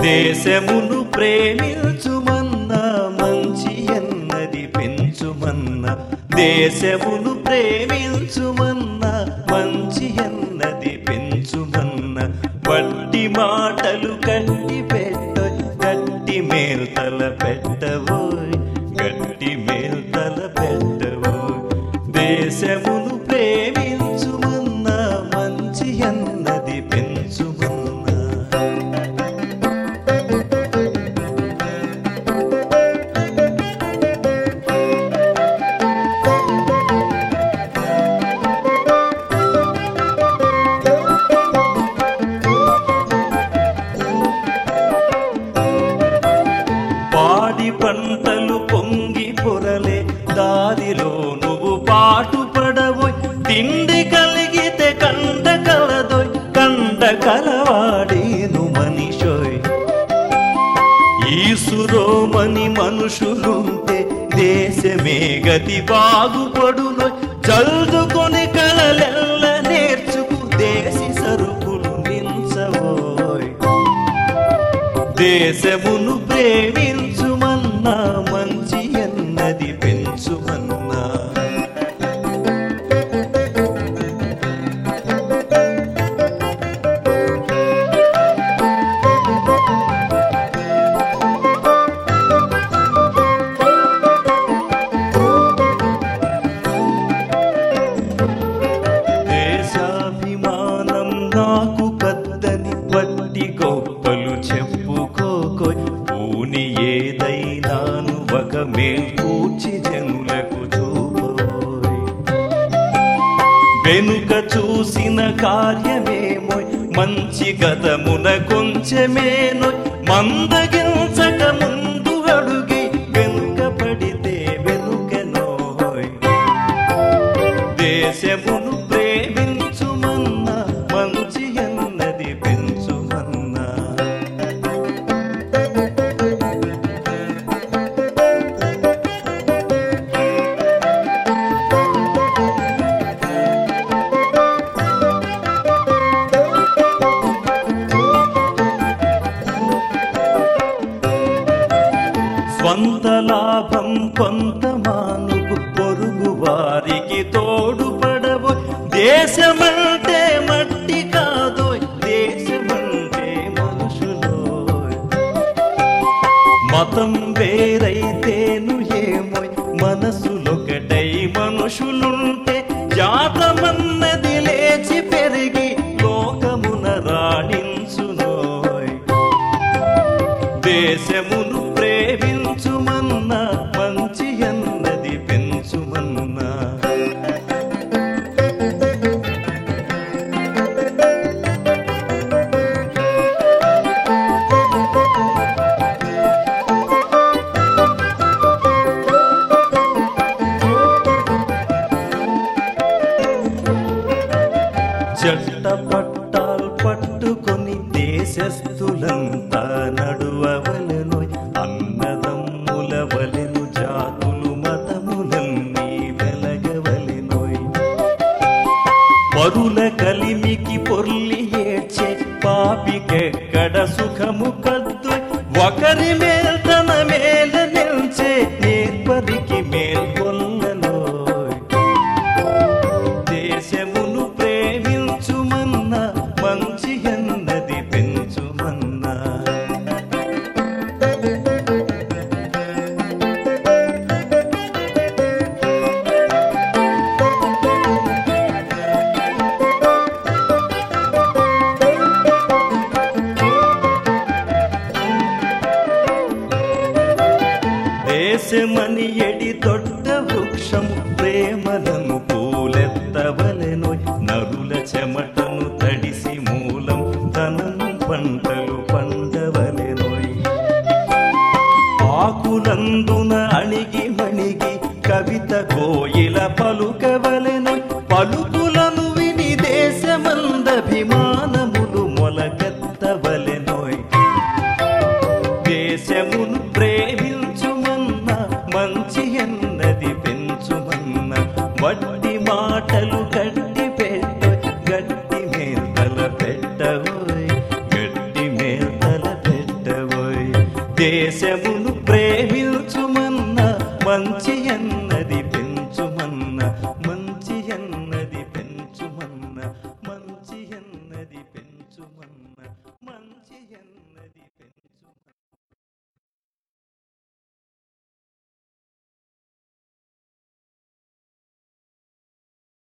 దేశమును ప్రేమించుమన్నా మంచి ఎన్నది పెంచుమన్నా దేశమును ప్రేమించుమన్నా మంచి ఎన్నది పెంచుమన్నా వట్టి మాటలు కట్టి పెట్ట గట్టి మేల్తల పెట్టవోయ్ గట్టి మేల్తల పెట్టవోయ్ దేశమును ప్రేమించుమన్నా మంచి అన్నది పెంచుమన్నా పాడి పంటలు పొంగి పొరలే దారిలో నువ్వు పాటు పడవోయ్ తిండి కలిగితే కండ కలదోయ్ కండ కలవాడేను మనిషోయ్ ఈసురోమని మనుషులుంటే దేశమే గతి బాగుపడును చల్దుకొని కలలెల్ల నేర్చుకు దేశి సరుకులు మించవోయ్ దేశమును ప్రేమించుమన్నా మంచి ఎన్నది పెంచుమన్నా దేశాభిమానం నాకు కద్దని పట్టి గొప్పలు చెప్పుకోకోయ్ పూని ఏదైనాను ఒక మేల్కూర్చి జనులకు చూపోయ్ వెనుక చూసిన కార్యమేమోయ్ మంచి గతమున కొంచెమేనో మందగించక ముందు అడుగి వెనుక పడితే వెనుకనోయ్ దేశమును ప్రేమించుమన్నా మంచి అన్నది పెంచుమన్నా స్వంత లాభం కొంత మానుకు పొరుగు వారికి తోడుపడవు దేశమంటే మట్టి కాదోయ్ దేశమంటే మనుషులోయ్ మతం వేరైతేను ఏమోయ్ మనసులొకటై మనుషులుంటే జాతమన్నది లేచి పెరిగి లోకమున రాణించునోయ్ దేశమును ప్రేమించుమన్నా మంచి అన్నది పెంచుమన్నా చట్ట పట్టాలు పట్టుకొని దేశస్థులంతా నడువవలెను అన్నదమ్ముల వలెను జాతులు మతములన్నీ వెలగవలెనోయ్ పరుల కలిమికి పొర్లి ఏడ్చే పాపికెక్కడ సుఖము కద్దు ఒకరి మేల్తన మేల నిల్చే నేర్పరికి మేల్కొల్లలోయ్ దేశమును ప్రేమించుమన్నా మంచి అన్నది పెంచుమన్నా దేశమని ఎడి దొడ్డ వృక్షము ప్రేమలను పూలెత్తవలెను నరుల చెమటను తడిసి మూలం ధనం పంటలు పండవలెనోయ్ ఆకులందున అణిగి మణిగి కవిత కోయిల పలుకవలెను పలుకులను విని దేశమందభిమానములు మొలకెత్తవలెనోయ్ దేశమును ప్రేమించుమన్నా మంచి ఎన్నది పెంచుమన్న వట్టి మాటలు గట్టి పెట్ట గట్టి మేల్తల పెట్టవోయ్ గట్టి మేల్తల పెట్టవోయ్ దేశమును ప్రేమించుమన్న మంచి ఎన్నది పెంచుమన్న మంచి ఎన్నది పెంచుమన్న మంచి ఎన్నది పెంచుమన్న మంచి ఎన్నది